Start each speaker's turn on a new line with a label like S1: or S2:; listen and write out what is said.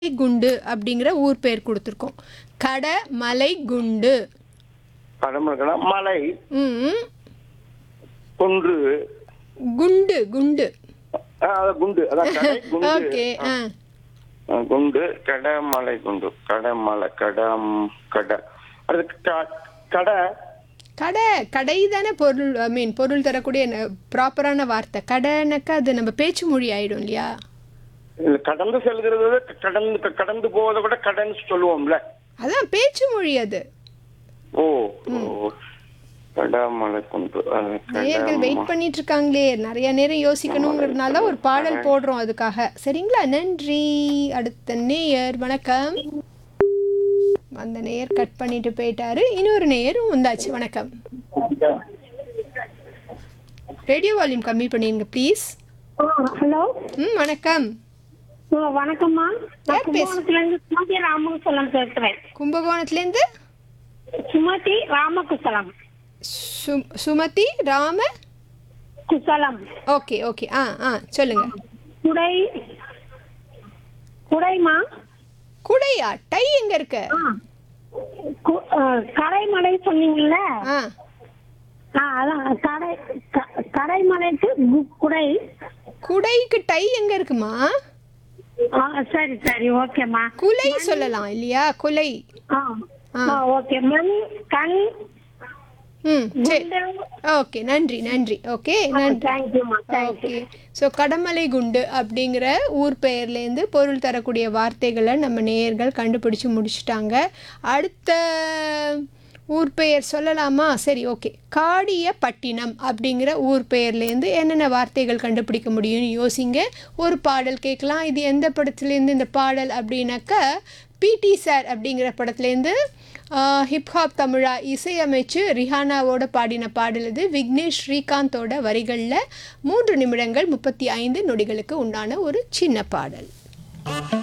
S1: குண்டு அப்படிங்கிற ஊர் பேர் கொடுத்துருக்கோம் கட மலை குண்டு
S2: கடமலை மலை
S1: ம்
S2: குன்று
S1: குண்டு குண்டு
S2: ஆ, அதான் குண்டு அதான் கடை குண்டு
S1: ஓகே ஆ
S2: ஆ, குண்டு கடமலை குண்டு கடமலை கடம் கடை அதுக்கு க- கடை
S1: கடை கடை தானே பொருள் ஐ மீன் பொருள் தரக்கூடிய ப்ராப்பரான வார்த்தை கடைனாக்கா அது நம்ம பேச்சு மொழி ஆயிடும் இல்லையா
S2: இல்ல கடந்து செல்கிறது விட கடந்து கடந்து போவதை விட கடன் சொல்லுவோம்ல
S1: அதான் பேச்சு மொழி அது
S2: ஓ ஓ கடமலை குண்டு அது
S1: நேயர்கள்
S2: கடம-
S1: வெயிட் பண்ணிட்டு இருக்காங்களே நிறைய நேரம் யோசிக்கணுங்கிறதுனால ஒரு பாடல் போடுறோம் அதுக்காக சரிங்களா நன்றி அடுத்த நேயர் வணக்கம் அந்த நேயர் கட் பண்ணிட்டு போயிட்டாரு இன்னொரு நேயரும் வந்தாச்சு வணக்கம் ரேடியோ வால்யூம் கம்மி பண்ணிருங்க ப்ளீஸ்
S3: ஹலோ
S1: ம் வணக்கம்
S3: வணக்கம்மா நான்
S1: யார் பேசு-
S3: கும்பகோணத்துல இருந்து சுமதி ராமகுசலம் பேசுறேன்
S1: கும்பகோணத்துலேருந்து
S3: சுமதி ராமகுசலம்
S1: சு Sumathi 
S3: Ramakusalam
S1: okay okay ஆ ஆ சொல்லுங்க
S3: குடை குடைமா
S1: குடையா டை எங்க இருக்கு
S3: ஆ. கு- ஆ, கடைமலை சொன்னீங்கல்ல
S1: ஆ
S3: ஆ, அதான் கடை க- கடைமலைக்கு கு- குடை
S1: குடைக்கு டை எங்க இருக்குமா
S3: ஆ, சரி சரி ஓகேம்மா
S1: குலை சொல்லலாம் இல்லையா குலை
S3: ஆ
S1: ஆ.
S3: ஆ, ஓகே மண் கண்
S1: ம் சரி
S3: குண்டு
S1: ஓகே நன்றி நன்றி ஓகே நன்றி
S3: தேங்க்யூம்மா தேங்க்யூ
S1: ஓகே ஸோ கடமலை குண்டு அப்படிங்கிற ஊர் பெயர்லேருந்து பொருள் தரக்கூடிய வார்த்தைகளை நம்ம நேயர்கள் கண்டுபிடிச்சு முடிச்சிட்டாங்க அடுத்த ஊர் பெயர் சொல்லலாமா சரி ஓகே காடியப்பட்டினம் அப்படிங்கிற ஊர் பெயர்லேருந்து என்னென்ன வார்த்தைகள் கண்டுபிடிக்க முடியும்னு யோசிங்க ஒரு பாடல் கேட்கலாம் இது எந்த படத்துலேருந்து இந்த பாடல் அப்படின்னாக்கா பிடி சார் அப்படிங்கிற படத்துலேருந்து ஹிப்ஹாப் தமிழா இசையமைச்சு ரிஹானாவோட பாடின பாடல் இது விக்னேஷ் ஸ்ரீகாந்தோட வரிகளில் மூன்று நிமிடங்கள் முப்பத்தி ஐந்து நொடிகளுக்கு உண்டான ஒரு சின்ன பாடல்